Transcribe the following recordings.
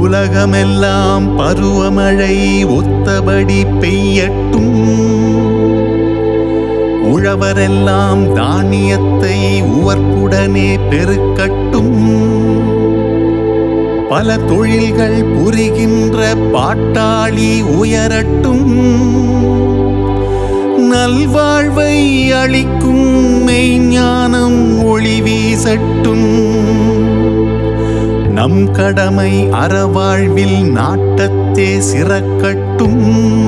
உலகமெல்லாம் பருவமழை ஒத்தபடி பெய்யட்டும் உழவரெல்லாம் தானியத்தை உவர்ப்புடனே பெருக்கட்டும் பல தொழில்கள் புரிகின்ற பாட்டாளி உயரட்டும் நல்வாழ்வை அளிக்கும் மெய்ஞானம் ஒளி வீசட்டும் நம் கடமை அறவாழ்வில் நாட்டத்தே சிறக்கட்டும்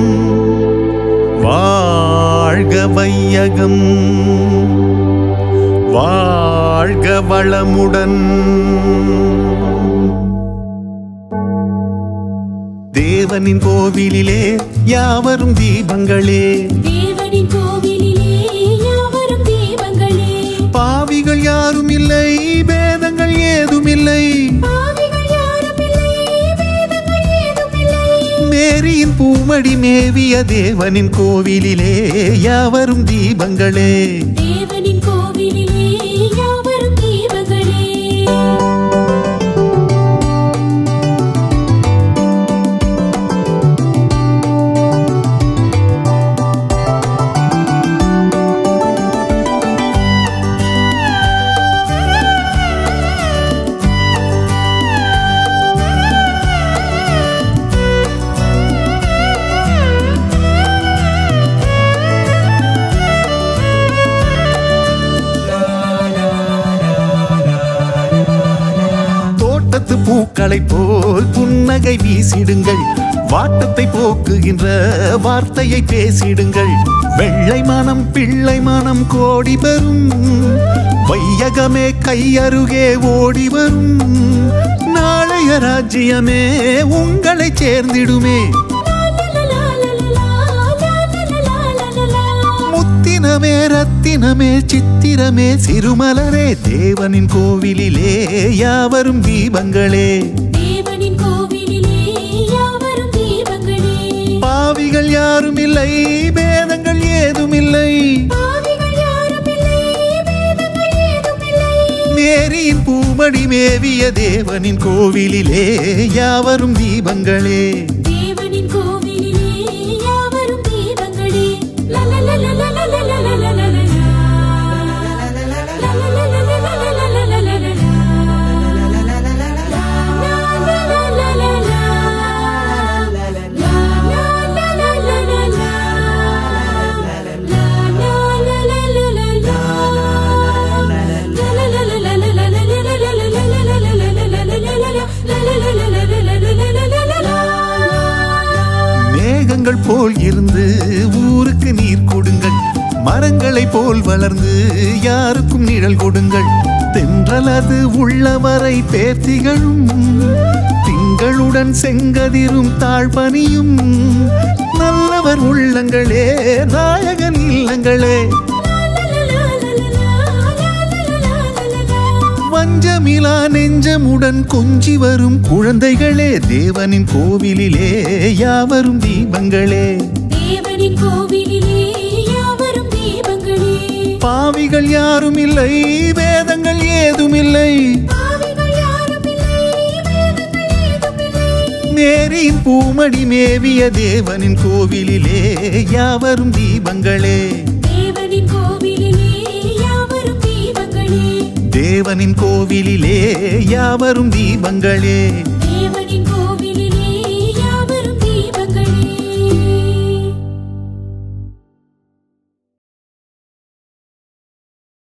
வாழ்க வையகம் வாழ்க வளமுடன் தேவனின் கோவிலிலே யாவரும் தீபங்களே தேவனின் கோவிலிலே யாவரும் தீபங்களே பாவிகள் யாரும் இல்லை பேதங்கள் ஏதுமில்லை பாவிகள் யாரும் இல்லை வேதங்கள் ஏதும் இல்லை மேரியின் பூமடி மேவிய தேவனின் கோவிலிலே யாவரும் தீபங்களே தேவனின் கோவிலிலே யாவரும் தீபங்களே தோட்டத்து பூக்களை போல் புன்னகை வீசிடுங்கள் வாட்டத்தை போக்குகின்ற வார்த்தையை பேசிடுங்கள் வெள்ளை மனம் பிள்ளை மனம் கோடி பெறும் வையகமே கையருகே ஓடி வரும் நாளைய ராஜ்யமே உங்களை சேர்ந்திடுமே முத்தினமே ரத்தினமே சித்திரமே சிறுமலரே தேவனின் கோவிலிலே யாவரும் தீபங்களே தேவனின் கோவிலிலே யாவரும் தீபங்களே பாவிகள் யாரும் இல்லை பேதங்கள் ஏதுமில்லை பாவிகள் யாரும் இல்லை வேதங்கள் ஏதும் இல்லை மேரியின் பூமடி மேவிய தேவனின் கோவிலிலே யாவரும் தீபங்களே தேவனின் கோவிலிலே யாவரும் தீபங்களே மேகங்கள் போல் இருந்து ஊருக்கு நீர் கொடுங்கள் மரங்களைப் போல் வளர்ந்து யாருக்கும் நிழல் கொடுங்கள் தென்றல் அது உள்ளவரை பேர்த்திகளும் திங்களுடன் செங்கதிரும் தாழ்பனியும் நல்லவர் உள்ளங்களே நாயகன் இல்லங்களே வஞ்சமிலா நெஞ்சமுடன் கொஞ்சி வரும் குழந்தைகளே தேவனின் கோவிலிலே யாவரும் தீபங்களே தேவனின் கோவிலிலே யாவரும் தீபங்களே பாவிகள் யாரும் இல்லை வேதங்கள் ஏதுமில்லை பாவிகள் யாரும் இல்லை வேதங்கள் ஏதும் இல்லை மேரியின் பூமடி மேவிய தேவனின் கோவிலிலே யாவரும் தீபங்களே தேவனின் கோவிலிலே யாவரும் தீபங்களே தேவனின் கோவிலிலே யாவரும் தீபங்களே தேவனின்